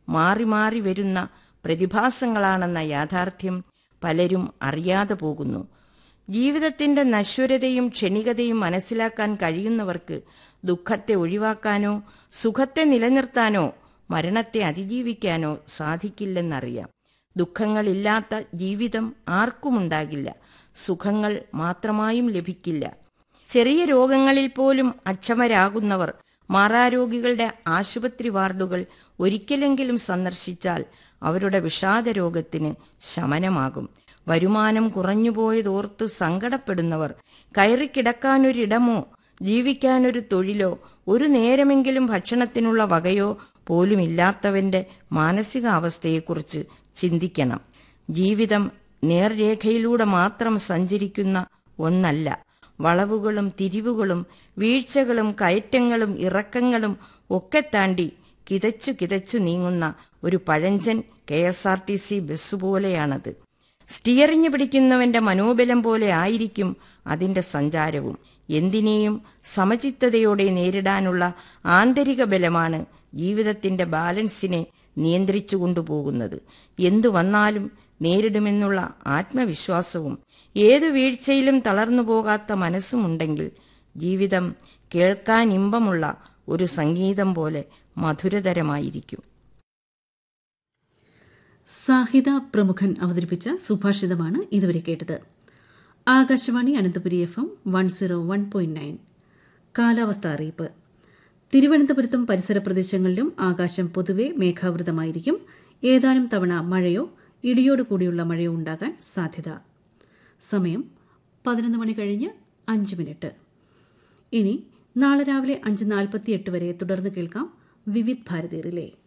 മാറി മാറി വരുന്ന പ്രതിഭാസങ്ങളാണെന്ന യാഥാർത്ഥ്യം പലരും അറിയാതെ പോകുന്നു ജീവിതത്തിന്റെ നശ്വരതയും ക്ഷണികതയും മനസ്സിലാക്കാൻ കഴിയുന്നവർക്ക് ദുഃഖത്തെ ഒഴിവാക്കാനോ സുഖത്തെ നിലനിർത്താനോ മരണത്തെ അതിജീവിക്കാനോ സാധിക്കില്ലെന്നറിയാം ദുഃഖങ്ങളില്ലാത്ത ജീവിതം ആർക്കുമുണ്ടാകില്ല സുഖങ്ങൾ മാത്രമായും ലഭിക്കില്ല ചെറിയ രോഗങ്ങളിൽ പോലും അക്ഷമരാകുന്നവർ മാറാരോഗികളുടെ ആശുപത്രി വാർഡുകൾ ഒരിക്കലെങ്കിലും സന്ദർശിച്ചാൽ അവരുടെ വിഷാദ രോഗത്തിന് ശമനമാകും വരുമാനം കുറഞ്ഞുപോയതോർത്ത് സങ്കടപ്പെടുന്നവർ കയറിക്കിടക്കാനൊരിടമോ ജീവിക്കാനൊരു തൊഴിലോ ഒരു നേരമെങ്കിലും ഭക്ഷണത്തിനുള്ള വകയോ പോലുമില്ലാത്തവന്റെ മാനസികാവസ്ഥയെക്കുറിച്ച് ചിന്തിക്കണം ജീവിതം നേർരേഖയിലൂടെ മാത്രം സഞ്ചരിക്കുന്ന ഒന്നല്ല വളവുകളും തിരിവുകളും വീഴ്ചകളും കയറ്റങ്ങളും ഇറക്കങ്ങളും ഒക്കെ താണ്ടി കിതച്ചു കിതച്ചു നീങ്ങുന്ന ഒരു പഴഞ്ചൻ K S R T C bus പോലെയാണത് സ്റ്റിയറിഞ്ഞ് പിടിക്കുന്നവന്റെ മനോബലം പോലെ ആയിരിക്കും അതിന്റെ സഞ്ചാരവും എന്തിനേയും സമചിത്തതയോടെ നേരിടാനുള്ള ആന്തരിക ബലമാണ് ജീവിതത്തിന്റെ ബാലൻസിനെ നിയന്ത്രിച്ചു കൊണ്ടുപോകുന്നത് എന്തു വന്നാലും നേരിടുമെന്നുള്ള ആത്മവിശ്വാസവും ഏതു വീഴ്ചയിലും തളർന്നു പോകാത്ത മനസ്സുമുണ്ടെങ്കിൽ ജീവിതം കേൾക്കാൻ ഇമ്പമുള്ള ഒരു സംഗീതം പോലെ മധുരതരമായിരിക്കും സാഹിത പ്രമുഖൻ അവതരിപ്പിച്ച സുഭാഷിതമാണ് ഇതുവരെ കേട്ടത് Akashvani Ananthapuri F M one zero one point nine കാലാവസ്ഥ അറിയിപ്പ് തിരുവനന്തപുരത്തും പരിസര പ്രദേശങ്ങളിലും ആകാശം പൊതുവെ മേഘാവൃതമായിരിക്കും ഏതാനും തവണ മഴയോ ഇടിയോട് കൂടിയുള്ള മഴയോ ഉണ്ടാകാൻ സാധ്യത സമയം പതിനൊന്ന് മണി കഴിഞ്ഞ് അഞ്ച് മിനിറ്റ് ഇനി നാളെ രാവിലെ അഞ്ച് നാൽപ്പത്തിയെട്ട് വരെ തുടർന്ന് കേൾക്കാം വിവിധ് ഭാരതി റിലേ